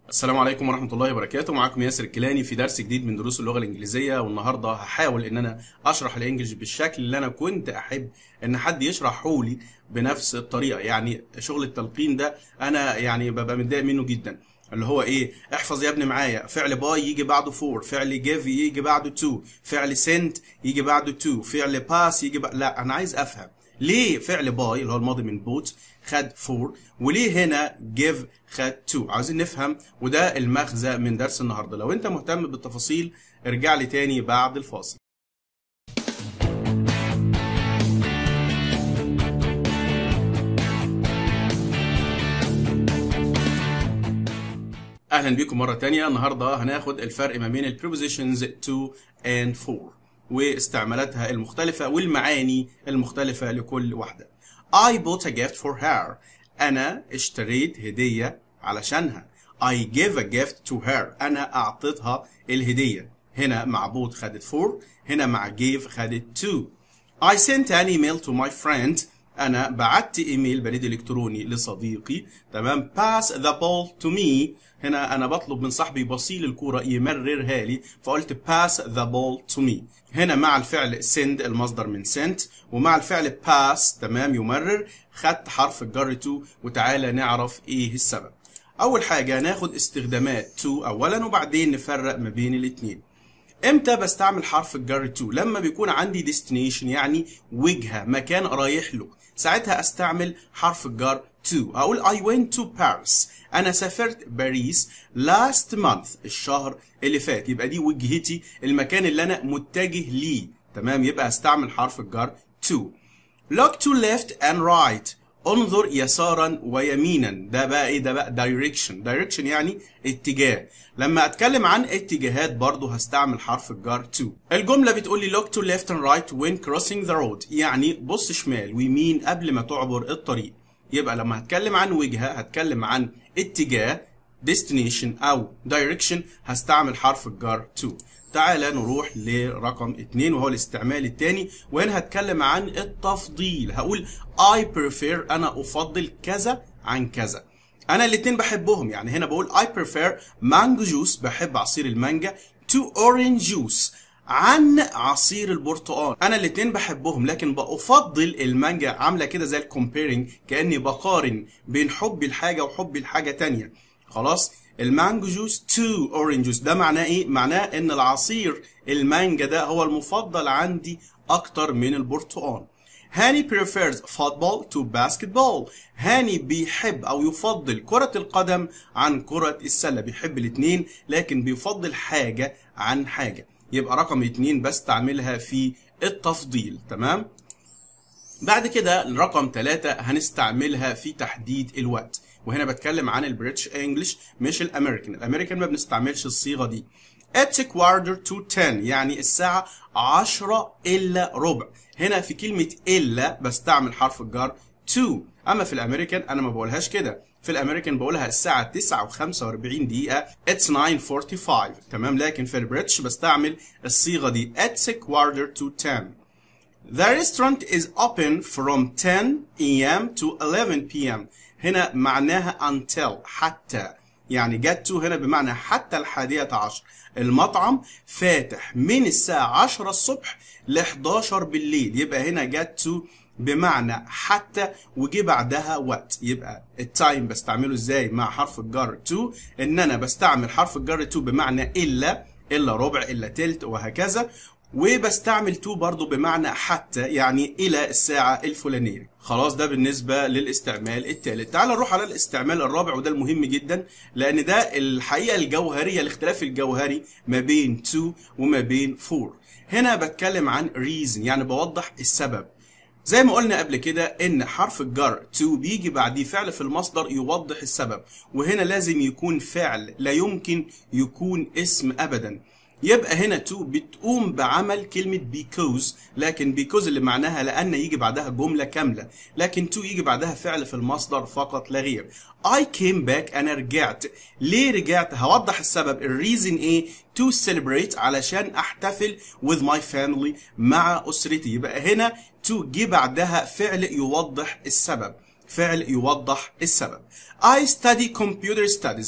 السلام عليكم ورحمة الله وبركاته معاكم ياسر الكيلاني في درس جديد من دروس اللغة الإنجليزية والنهاردة هحاول إن أنا أشرح الإنجليش بالشكل اللي أنا كنت أحب إن حد يشرحه لي بنفس الطريقة يعني شغل التلقين ده أنا يعني ببقى متضايق منه جدا اللي هو ايه احفظ يا ابني معايا فعل باي يجي بعده فور فعل جيف يجي بعده تو فعل سنت يجي بعده تو فعل باس يجي بعده لا انا عايز افهم ليه فعل باي اللي هو الماضي من بوت خد فور وليه هنا جيف خد تو عاوزين نفهم وده المغزى من درس النهارده لو انت مهتم بالتفاصيل ارجع لي تاني بعد الفاصل اهلا بيكم مره تانية النهارده هناخد الفرق ما بين البريبوزيشنز to and for واستعمالاتها المختلفه والمعاني المختلفه لكل واحده I bought a gift for her انا اشتريت هديه علشانها I gave a gift to her انا اعطيتها الهديه هنا مع bought خدت for هنا مع gave خدت to I sent an email to my friend انا بعت ايميل بريد الكتروني لصديقي تمام pass the ball to me هنا انا بطلب من صاحبي بصيل الكوره يمررها لي فقلت pass the ball to me هنا مع الفعل send المصدر من sent ومع الفعل pass تمام يمرر خدت حرف الجر to وتعالى نعرف ايه السبب اول حاجه ناخد استخدامات to اولا وبعدين نفرق ما بين الاثنين امتى بستعمل حرف الجر to لما بيكون عندي destination يعني وجهه مكان رايح له ساعتها استعمل حرف الجر to اقول I went to Paris انا سافرت باريس last month الشهر اللي فات يبقى دي وجهتي المكان اللي انا متجه ليه تمام يبقى استعمل حرف الجر to look to left and right انظر يسارا ويمينا ده بقى ايه ده بقى direction direction يعني اتجاه لما اتكلم عن اتجاهات برضو هستعمل حرف الجر to الجمله بتقول لي look to left and right when crossing the road يعني بص شمال ويمين قبل ما تعبر الطريق يبقى لما هتكلم عن وجهه هتكلم عن اتجاه destination او direction هستعمل حرف الجر to تعالى نروح لرقم اتنين وهو الاستعمال التاني وهنا هتكلم عن التفضيل هقول I prefer أنا أفضل كذا عن كذا أنا الاتنين بحبهم يعني هنا بقول I prefer mango juice بحب عصير المانجا to orange juice عن عصير البرتقال انا الاتنين بحبهم لكن بفضل المانجا عامله كده زي الكومبيرنج كاني بقارن بين حبي لحاجه وحبي لحاجه تانية خلاص المانجو جوس تو اورنج جوس ده معناه ايه معناه ان العصير المانجا ده هو المفضل عندي اكتر من البرتقال هاني prefers football to basketball هاني بيحب او يفضل كرة القدم عن كرة السلة بيحب الاتنين لكن بيفضل حاجة عن حاجة يبقى رقم اتنين بستعملها في التفضيل تمام بعد كده رقم ثلاثة هنستعملها في تحديد الوقت وهنا بتكلم عن البريتش انجلش مش الامريكان الامريكان ما بنستعملش الصيغه دي It's a quarter to 10 يعني الساعة 10 إلا ربع هنا في كلمة إلا بستعمل حرف الجر to أما في الأمريكان أنا ما بقولهاش كده في الأمريكان بقولها الساعة 9 و45 دقيقة It's 9:45 تمام لكن في البريتش بستعمل الصيغة دي It's a quarter to 10 The restaurant is open from 10 a.m. to 11 p.m. هنا معناها until حتى يعني get to هنا بمعنى حتى الحادية عشر المطعم فاتح من الساعة 10 الصبح ل 11 بالليل يبقى هنا get to بمعنى حتى وجي بعدها وقت يبقى التايم بستعمله ازاي مع حرف الجر to ان انا بستعمل حرف الجر to بمعنى الا الا ربع الا تلت وهكذا وبستعمل تو برضو بمعنى حتى يعني الى الساعة الفلانية خلاص ده بالنسبة للاستعمال الثالث تعال نروح على الاستعمال الرابع وده المهم جدا لان ده الحقيقة الجوهرية الاختلاف الجوهري ما بين to وما بين for هنا بتكلم عن reason يعني بوضح السبب زي ما قلنا قبل كده ان حرف الجر to بيجي بعديه فعل في المصدر يوضح السبب وهنا لازم يكون فعل لا يمكن يكون اسم ابدا يبقى هنا to بتقوم بعمل كلمة because لكن because اللي معناها لأن يجي بعدها جملة كاملة لكن to يجي بعدها فعل في المصدر فقط لا غير I came back أنا رجعت ليه رجعت هوضح السبب الريزن ايه to celebrate علشان احتفل with my family مع أسرتي يبقى هنا to جه بعدها فعل يوضح السبب فعل يوضح السبب I study computer studies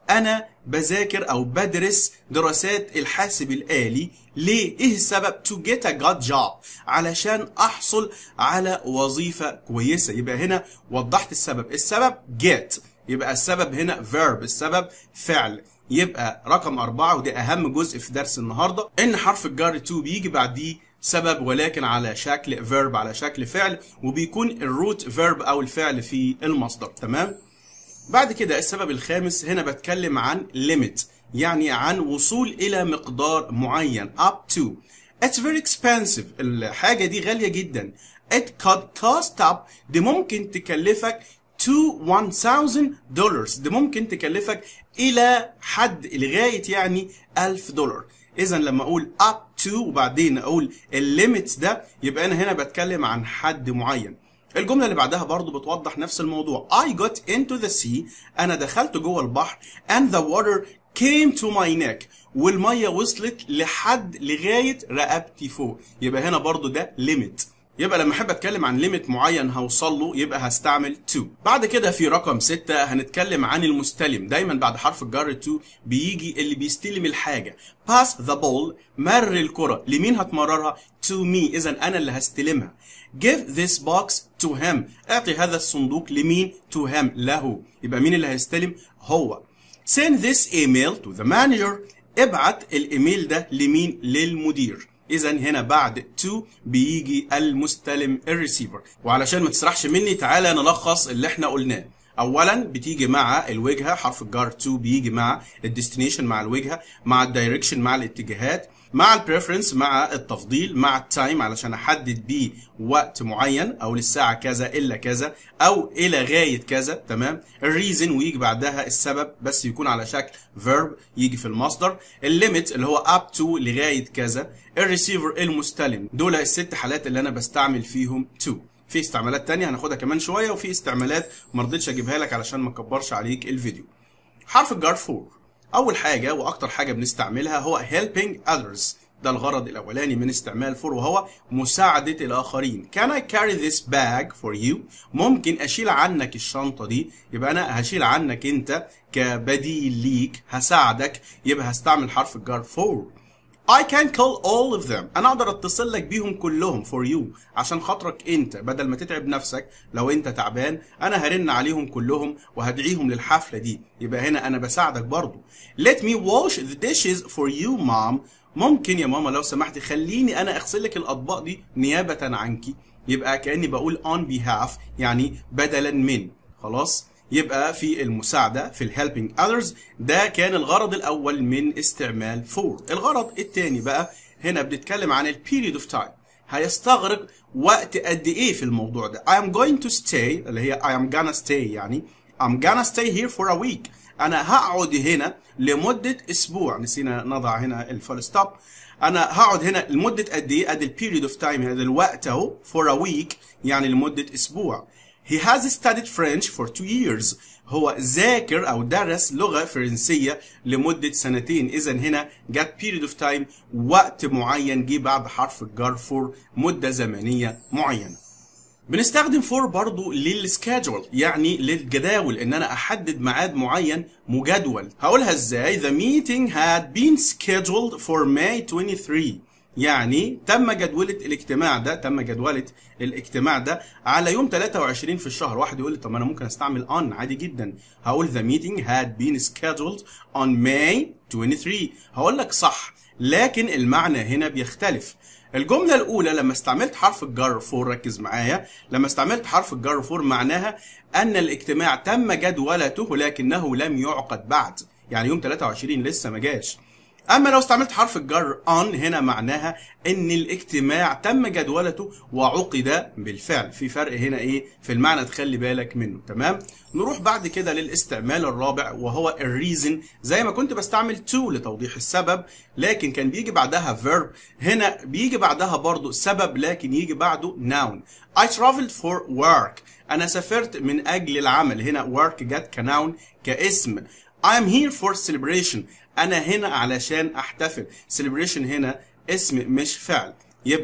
انا بذاكر او بدرس دراسات الحاسب الآلي ليه ايه السبب to get a good job علشان احصل على وظيفة كويسة يبقى هنا وضحت السبب السبب get يبقى السبب هنا verb السبب فعل يبقى رقم أربعة وده أهم جزء في درس النهاردة إن حرف الجر to بيجي بعديه سبب ولكن على شكل verb على شكل فعل وبيكون الروت verb أو الفعل في المصدر تمام بعد كده السبب الخامس هنا بتكلم عن limit يعني عن وصول إلى مقدار معين up to It's very expensive الحاجة دي غالية جدا It could cost up دي ممكن تكلفك to 1000 دولار دي ممكن تكلفك إلى حد لغاية يعني 1000 دولار إذا لما أقول up to وبعدين أقول الليميتس ده يبقى أنا هنا بتكلم عن حد معين الجملة اللي بعدها برضو بتوضح نفس الموضوع I got into the sea أنا دخلت جوه البحر and the water came to my neck والمية وصلت لحد لغاية رقبتي فوق يبقى هنا برضو ده limit يبقى لما احب اتكلم عن ليميت معين هوصل له يبقى هستعمل to بعد كده في رقم 6 هنتكلم عن المستلم دايما بعد حرف الجر to بيجي اللي بيستلم الحاجه pass the ball مرر الكره لمين هتمررها to me اذا انا اللي هستلمها give this box to him اعطي هذا الصندوق لمين to him له يبقى مين اللي هيستلم هو send this email to the manager ابعت الايميل ده لمين للمدير اذا هنا بعد to بيجي المستلم الريسيفر وعلشان ما تسرحش مني تعالى نلخص اللي احنا قلناه اولا بتيجي مع الوجهه حرف الجار to بيجي مع الديستنيشن مع الوجهه مع الدايركشن مع الاتجاهات مع البريفرنس مع التفضيل مع التايم علشان احدد بيه وقت معين او للساعه كذا الا كذا او الى غايه كذا تمام الريزن ويجي بعدها السبب بس يكون على شكل فيرب يجي في المصدر الليميت اللي هو اب تو لغايه كذا الريسيفر المستلم دول الست حالات اللي انا بستعمل فيهم تو في استعمالات تانية هناخدها كمان شويه وفي استعمالات ما رضيتش اجيبها لك علشان ما اكبرش عليك الفيديو حرف الجار فور أول حاجة وأكتر حاجة بنستعملها هو helping others ده الغرض الأولاني من استعمال for وهو مساعدة الآخرين Can I carry this bag for you؟ ممكن أشيل عنك الشنطة دي يبقى أنا هشيل عنك أنت كبديل ليك هساعدك يبقى هستعمل حرف الجر for I can call all of them انا اقدر اتصل لك بيهم كلهم for you عشان خاطرك انت بدل ما تتعب نفسك لو انت تعبان انا هرن عليهم كلهم وهدعيهم للحفله دي يبقى هنا انا بساعدك برضو let me wash the dishes for you mom ممكن يا ماما لو سمحتي خليني انا اغسل لك الاطباق دي نيابه عنك يبقى كاني بقول on behalf يعني بدلا من خلاص يبقى في المساعدة في الهيلبينج others ده كان الغرض الأول من استعمال for الغرض الثاني بقى هنا بنتكلم عن البيريد اوف تايم هيستغرق وقت قد ايه في الموضوع ده I am going to stay اللي هي I am gonna stay يعني I'm gonna stay here for a week أنا هقعد هنا لمدة أسبوع نسينا نضع هنا الفول ستوب أنا هقعد هنا لمدة قد إيه؟ أدي البيريد اوف تايم هذا الوقت أهو for a week يعني لمدة أسبوع He has studied French for two years. هو ذاكر أو درس لغة فرنسية لمدة سنتين. إذا هنا جت period of time وقت معين جه بعد حرف الجر for مدة زمنية معينة. بنستخدم for برضو للسكادجول يعني للجداول ان انا احدد ميعاد معين مجدول هقولها ازاي the meeting had been scheduled for May 23 يعني تم جدولة الاجتماع ده تم جدولة الاجتماع ده على يوم 23 في الشهر واحد يقول لي طب انا ممكن استعمل on عادي جدا هقول the meeting had been scheduled on May 23 هقول لك صح لكن المعنى هنا بيختلف الجملة الأولى لما استعملت حرف الجر فور ركز معايا لما استعملت حرف الجر فور معناها أن الاجتماع تم جدولته لكنه لم يعقد بعد يعني يوم 23 لسه ما جاش اما لو استعملت حرف الجر on هنا معناها ان الاجتماع تم جدولته وعقد بالفعل في فرق هنا ايه في المعنى تخلي بالك منه تمام نروح بعد كده للاستعمال الرابع وهو الريزن زي ما كنت بستعمل to لتوضيح السبب لكن كان بيجي بعدها verb هنا بيجي بعدها برضو سبب لكن يجي بعده noun I traveled for work انا سافرت من اجل العمل هنا work جت كناون كاسم I am here for celebration أنا هنا علشان أحتفل celebration هنا اسم مش فعل يبقى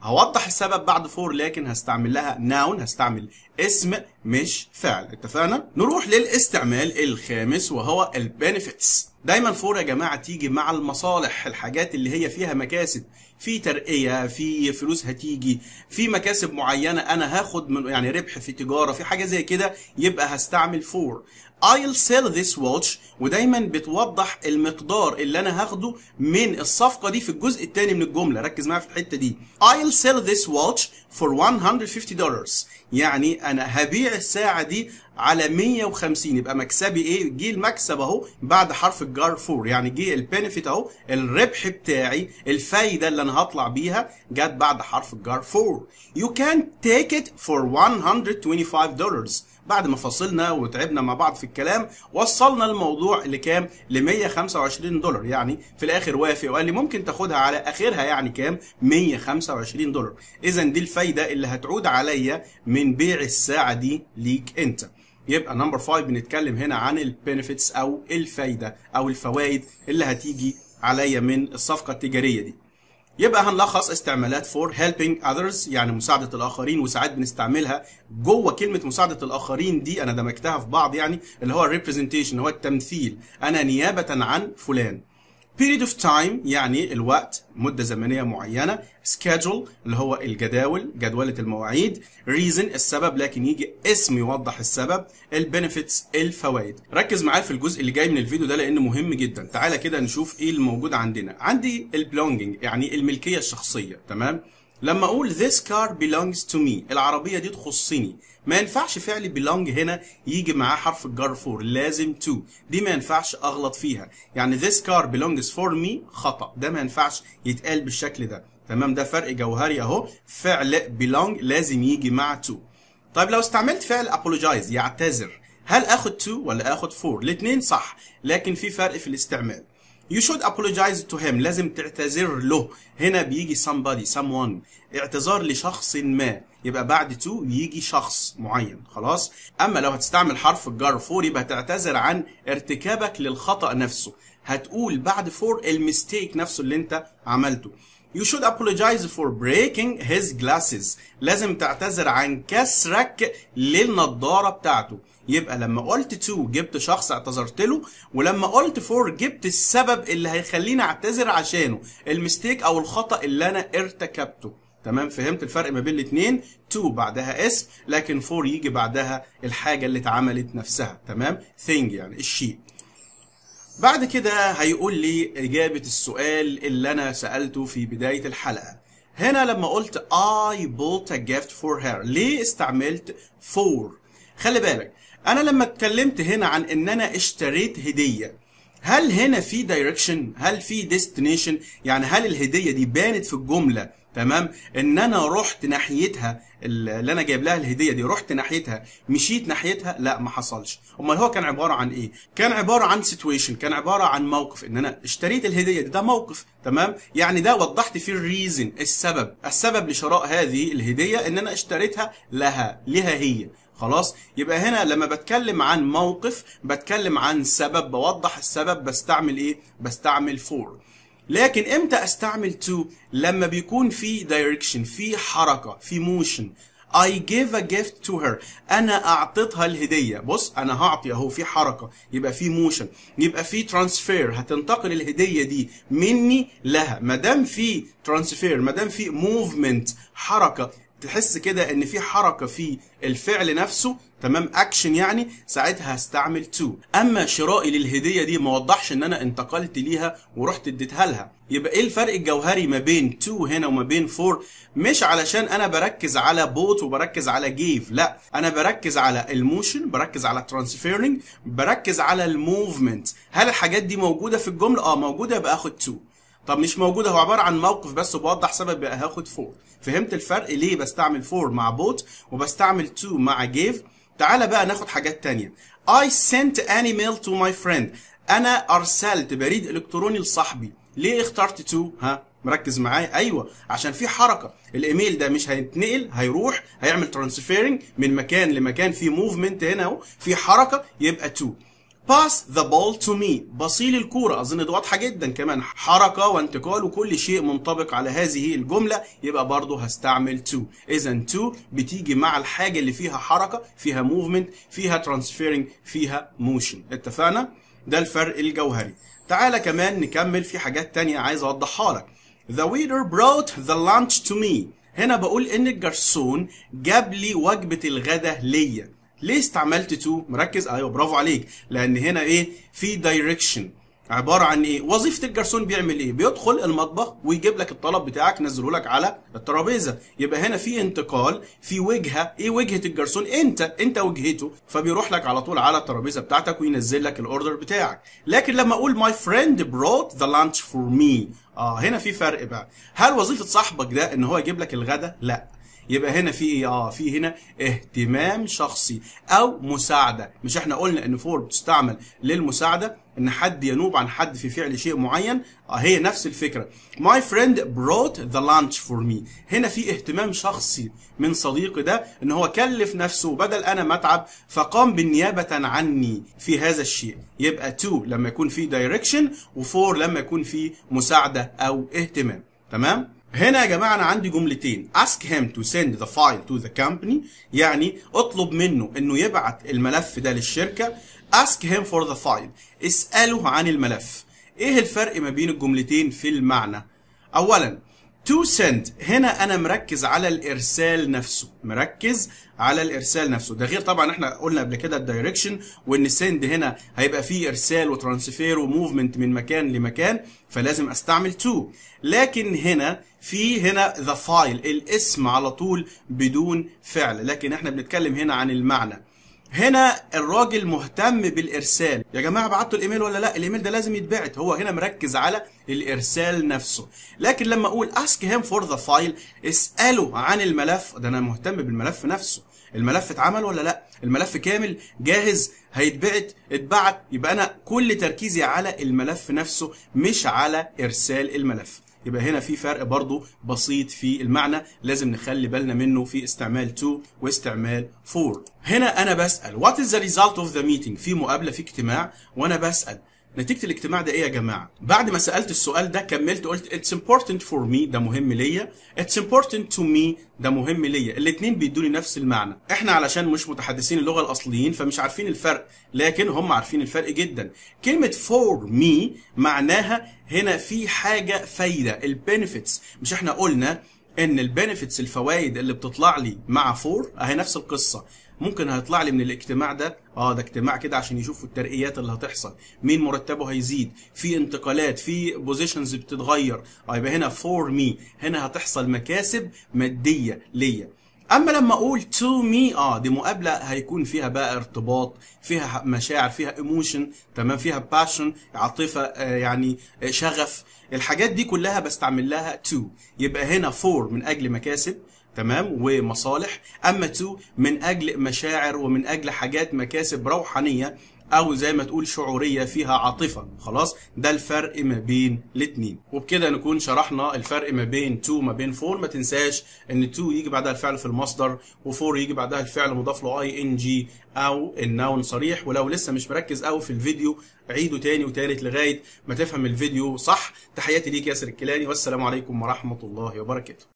هوضح السبب بعد فور لكن هستعمل لها noun هستعمل اسم مش فعل اتفقنا نروح للاستعمال الخامس وهو البنفيتس دايما فور يا جماعه تيجي مع المصالح الحاجات اللي هي فيها مكاسب في ترقيه في فلوس هتيجي في مكاسب معينه انا هاخد من يعني ربح في تجاره في حاجه زي كده يبقى هستعمل فور I'll sell this watch ودايما بتوضح المقدار اللي انا هاخده من الصفقه دي في الجزء الثاني من الجمله ركز معايا في الحته دي I'll sell this watch for 150 dollars يعني انا هبيع الساعه دي على 150 يبقى مكسبي ايه جه المكسب اهو بعد حرف الجار فور يعني جه البنفيت اهو الربح بتاعي الفايده اللي انا هطلع بيها جت بعد حرف الجار فور you can take it for 125 dollars بعد ما فصلنا وتعبنا مع بعض في الكلام وصلنا الموضوع لكام ل 125 دولار يعني في الاخر وافق وقال لي ممكن تاخدها على اخرها يعني كام 125 دولار اذا دي الفايده اللي هتعود عليا من بيع الساعه دي ليك انت يبقى نمبر 5 بنتكلم هنا عن البنفيتس او الفايده او الفوائد اللي هتيجي عليا من الصفقه التجاريه دي يبقى هنلخص استعمالات for helping others يعني مساعدة الآخرين وساعات بنستعملها جوه كلمة مساعدة الآخرين دي أنا دمجتها في بعض يعني اللي هو representation هو التمثيل أنا نيابة عن فلان period of time يعني الوقت مدة زمنية معينة schedule اللي هو الجداول جدولة المواعيد reason السبب لكن يجي اسم يوضح السبب البنفيتس الفوائد ركز معايا في الجزء اللي جاي من الفيديو ده لانه مهم جدا تعالى كده نشوف ايه الموجود عندنا عندي البلونجينج يعني الملكية الشخصية تمام لما اقول this car belongs to me العربية دي تخصني ما ينفعش فعل belong هنا يجي معاه حرف الجر فور لازم to دي ما ينفعش اغلط فيها يعني this car belongs for me خطأ ده ما ينفعش يتقال بالشكل ده تمام ده فرق جوهري اهو فعل belong لازم يجي مع to طيب لو استعملت فعل apologize يعتذر هل اخد to ولا اخد for الاثنين صح لكن في فرق في الاستعمال You should apologize to him لازم تعتذر له هنا بيجي somebody someone اعتذار لشخص ما يبقى بعد to يجي شخص معين خلاص اما لو هتستعمل حرف الجر for يبقى تعتذر عن ارتكابك للخطأ نفسه هتقول بعد for المستيك نفسه اللي انت عملته You should apologize for breaking his glasses. لازم تعتذر عن كسرك للنضارة بتاعته. يبقى لما قلت to جبت شخص اعتذرت له ولما قلت for جبت السبب اللي هيخليني اعتذر عشانه المستيك او الخطأ اللي انا ارتكبته. تمام فهمت الفرق ما بين الاثنين to بعدها اسم لكن for يجي بعدها الحاجة اللي اتعملت نفسها تمام thing يعني الشيء بعد كده هيقول لي إجابة السؤال اللي أنا سألته في بداية الحلقة هنا لما قلت I bought a gift for her ليه استعملت for خلي بالك أنا لما اتكلمت هنا عن إن أنا اشتريت هدية هل هنا في دايركشن هل في ديستنيشن يعني هل الهدية دي بانت في الجملة تمام ان انا رحت ناحيتها اللي انا جايب لها الهديه دي رحت ناحيتها مشيت ناحيتها لا ما حصلش امال هو كان عباره عن ايه كان عباره عن سيتويشن كان عباره عن موقف ان انا اشتريت الهديه دي ده موقف تمام يعني ده وضحت فيه الريزن السبب السبب لشراء هذه الهديه ان انا اشتريتها لها لها هي خلاص يبقى هنا لما بتكلم عن موقف بتكلم عن سبب بوضح السبب بستعمل ايه بستعمل فور لكن امتى استعمل to لما بيكون في direction في حركة في motion I give a gift to her انا اعطيتها الهدية بص انا هعطي اهو في حركة يبقى في موشن يبقى في ترانسفير هتنتقل الهدية دي مني لها ما دام في ترانسفير ما دام في موفمنت حركة تحس كده ان في حركة في الفعل نفسه تمام اكشن يعني ساعتها هستعمل تو اما شرائي للهديه دي ما وضحش ان انا انتقلت ليها ورحت اديتها لها يبقى ايه الفرق الجوهري ما بين تو هنا وما بين فور مش علشان انا بركز على بوت وبركز على جيف لا انا بركز على الموشن بركز على ترانسفيرنج بركز على الموفمنت هل الحاجات دي موجوده في الجمله اه موجوده يبقى اخد تو طب مش موجوده هو عباره عن موقف بس وبوضح سبب بقى هاخد فور فهمت الفرق ليه بستعمل فور مع بوت وبستعمل تو مع جيف تعالى بقى ناخد حاجات تانية I sent an email to my friend أنا أرسلت بريد إلكتروني لصاحبي ليه اخترت to ها مركز معايا ايوه عشان في حركه الايميل ده مش هيتنقل هيروح هيعمل ترانسفيرنج من مكان لمكان في موفمنت هنا اهو في حركه يبقى to pass the ball to me بصيل الكورة أظن دي واضحة جدا كمان حركة وانتقال وكل شيء منطبق على هذه الجملة يبقى برضه هستعمل to إذا to بتيجي مع الحاجة اللي فيها حركة فيها movement فيها transferring فيها motion اتفقنا؟ ده الفرق الجوهري تعالى كمان نكمل في حاجات تانية عايز أوضحها لك The waiter brought the lunch to me هنا بقول إن الجرسون جاب لي وجبة الغداء ليا ليه استعملت تو مركز ايوه برافو عليك لان هنا ايه في دايركشن عباره عن ايه وظيفه الجرسون بيعمل ايه بيدخل المطبخ ويجيب لك الطلب بتاعك ينزله لك على الترابيزه يبقى هنا في انتقال في وجهه ايه وجهه الجرسون انت انت وجهته فبيروح لك على طول على الترابيزه بتاعتك وينزل لك الاوردر بتاعك لكن لما اقول my friend brought the lunch for me اه هنا في فرق بقى هل وظيفه صاحبك ده ان هو يجيب لك الغداء لا يبقى هنا في ايه اه في هنا اهتمام شخصي او مساعده مش احنا قلنا ان فور بتستعمل للمساعده ان حد ينوب عن حد في فعل شيء معين اه هي نفس الفكره my friend brought the lunch for me هنا في اهتمام شخصي من صديقي ده ان هو كلف نفسه بدل انا ما اتعب فقام بالنيابه عني في هذا الشيء يبقى to لما يكون في direction وفور لما يكون في مساعده او اهتمام تمام هنا يا جماعة أنا عندي جملتين ask him to send the file to the company يعني اطلب منه إنه يبعت الملف ده للشركة ask him for the file اسأله عن الملف إيه الفرق ما بين الجملتين في المعنى أولا to send هنا أنا مركز على الإرسال نفسه مركز على الإرسال نفسه ده غير طبعا احنا قلنا قبل كده الدايركشن وإن send هنا هيبقى فيه إرسال وترانسفير وموفمنت من مكان لمكان فلازم أستعمل to لكن هنا في هنا ذا فايل الاسم على طول بدون فعل لكن احنا بنتكلم هنا عن المعنى هنا الراجل مهتم بالارسال يا جماعه بعتوا الايميل ولا لا الايميل ده لازم يتبعت هو هنا مركز على الارسال نفسه لكن لما اقول ask him for the file اساله عن الملف ده انا مهتم بالملف نفسه الملف اتعمل ولا لا الملف كامل جاهز هيتبعت اتبعت يبقى انا كل تركيزي على الملف نفسه مش على ارسال الملف يبقى هنا في فرق برضو بسيط في المعنى لازم نخلي بالنا منه في استعمال to واستعمال for هنا انا بسأل what is the result of the meeting في مقابلة في اجتماع وانا بسأل نتيجة الاجتماع ده ايه يا جماعة؟ بعد ما سألت السؤال ده كملت قلت it's important for me ده مهم ليا it's important to me ده مهم ليا الاتنين بيدوني نفس المعنى احنا علشان مش متحدثين اللغة الأصليين فمش عارفين الفرق لكن هم عارفين الفرق جدا كلمة for me معناها هنا في حاجة فايدة البنفيتس مش احنا قلنا ان البنفيتس الفوائد اللي بتطلع لي مع فور اهي نفس القصه ممكن هيطلع لي من الاجتماع ده اه ده اجتماع كده عشان يشوفوا الترقيات اللي هتحصل مين مرتبه هيزيد في انتقالات في بوزيشنز بتتغير اه يبقى هنا فور مي هنا هتحصل مكاسب ماديه ليا اما لما اقول تو مي اه دي مقابله هيكون فيها بقى ارتباط فيها مشاعر فيها ايموشن تمام فيها باشن عاطفه آه يعني آه شغف الحاجات دي كلها بستعمل لها تو يبقى هنا فور من اجل مكاسب تمام ومصالح اما تو من اجل مشاعر ومن اجل حاجات مكاسب روحانيه او زي ما تقول شعوريه فيها عاطفه خلاص ده الفرق ما بين الاثنين وبكده نكون شرحنا الفرق ما بين تو ما بين فور ما تنساش ان تو يجي بعدها الفعل في المصدر وفور يجي بعدها الفعل مضاف له اي ان جي او النون صريح ولو لسه مش مركز قوي في الفيديو عيده تاني وتالت لغايه ما تفهم الفيديو صح تحياتي ليك ياسر الكيلاني والسلام عليكم ورحمه الله وبركاته